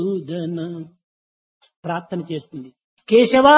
మధుసూదన ప్రార్థన చేస్తుంది కేశవా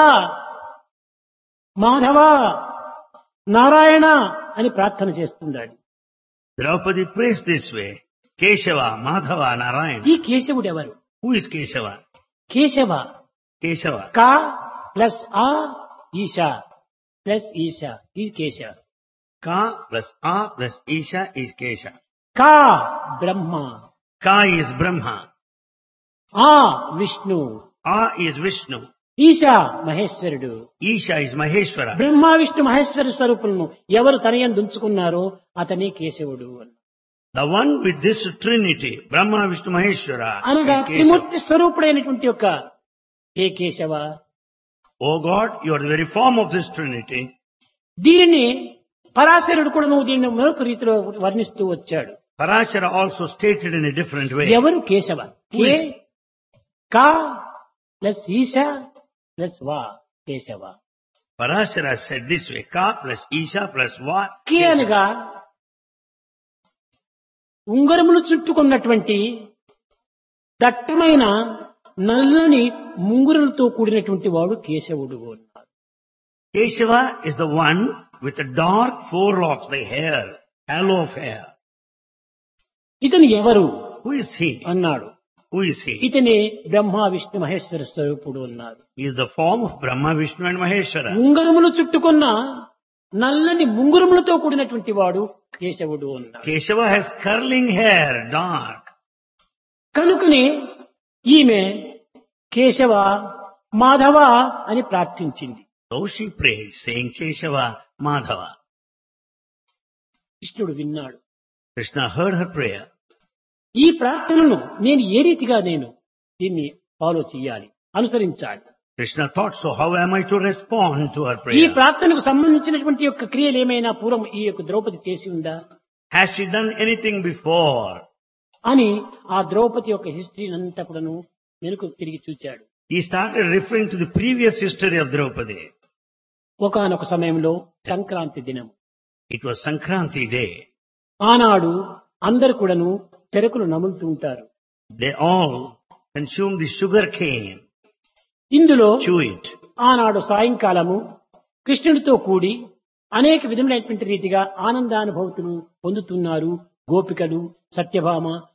మాధవ నారాయణ అని ప్రార్థన చేస్తున్నాడు Draupadi prays this way. Keshava, Madhava, Narayana. ఈ కేశవుడు ఎవరు Who is Keshava? Keshava Keshava. కా ప్లస్ ఆ ఈశా ప్లస్ ఈశా ఇది Keshava Ka plus A plus Isha is Kesha. కా బ్రహ్మ Ka is Brahma. ఆ విష్ణు A is Vishnu. ఈశా మహేశ్వరుడు Isha is Maheshwara. బ్రహ్మ విష్ణు మహేశ్వర స్వరూపులను ఎవరు తనయం దుంచుకున్నారో అతనే కేశవుడు అన్న The one with this trinity, Brahma, Vishnu, Maheshwara, అనగా is Kesava. త్రిమూర్తి స్వరూపుడైనటువంటి యొక్క ఏ Keshava Oh God, you are the very form of this trinity. దీనిని పరాశరుడు కూడా నువ్వు దీన్ని మరొక రీతిలో వర్ణిస్తూ వచ్చాడు Parashara also stated in a different way. ఎవరు కేశవ Who కే is- కా ప్లస్ ఈశ ప్లస్ వా Keshava Parashara said this way, Ka plus Isha plus Va. K Kesava. అనగా ఉంగరములు చుట్టుకున్నటువంటి దట్టమైన నల్లని ముంగురులతో కూడినటువంటి వాడు కేశవుడు అన్నారు Keshava is the one with the dark forelocks, the hair, halo of hair. ఇతను ఎవరు Who is he? అన్నాడు Who is he? ఇతనే బ్రహ్మ విష్ణు మహేశ్వర స్వరూపుడు అన్నారు He is the form of Brahma, Vishnu and Maheshwara. ఉంగరములు చుట్టుకున్న నల్లని ముంగురములతో కూడినటువంటి వాడు కేశవుడు అన్నాడు Keshava has curling hair, dark. కనుకనే ఈమె కేశవ మాధవ అని ప్రార్థించింది So she prayed, saying Keshava, Madhava. కృష్ణుడు విన్నాడు Krishna heard her prayer. ఈ ప్రార్థనను నేను ఏ రీతిగా నేను దీన్ని ఫాలో చేయాలి అనుసరించాలి Krishna thought, so how am I to respond to her ఈ prayer? ప్రార్థనకు సంబంధించినటువంటి యొక్క క్రియలు ఏమైనా పూర్వం ఈ యొక్క ద్రౌపది చేసి ఉందా Has she done anything before? అని ఆ ద్రౌపది యొక్క హిస్టరీని అంతా కూడాను వెనుక తిరిగి చూచాడు He started referring to the previous history of Draupadi. ఒకనొక సమయంలో సంక్రాంతి దినం It was Sankranti day. ఆనాడు అందరు కూడాను చెరకులు నములుతూ ఉంటారు They all consumed the sugar cane, ఇందులో chew it. ఆనాడు సాయంకాలము కృష్ణుడితో కూడి అనేక విధములైనటువంటి రీతిగా ఆనందానుభూతులు పొందుతున్నారు గోపికలు సత్యభామ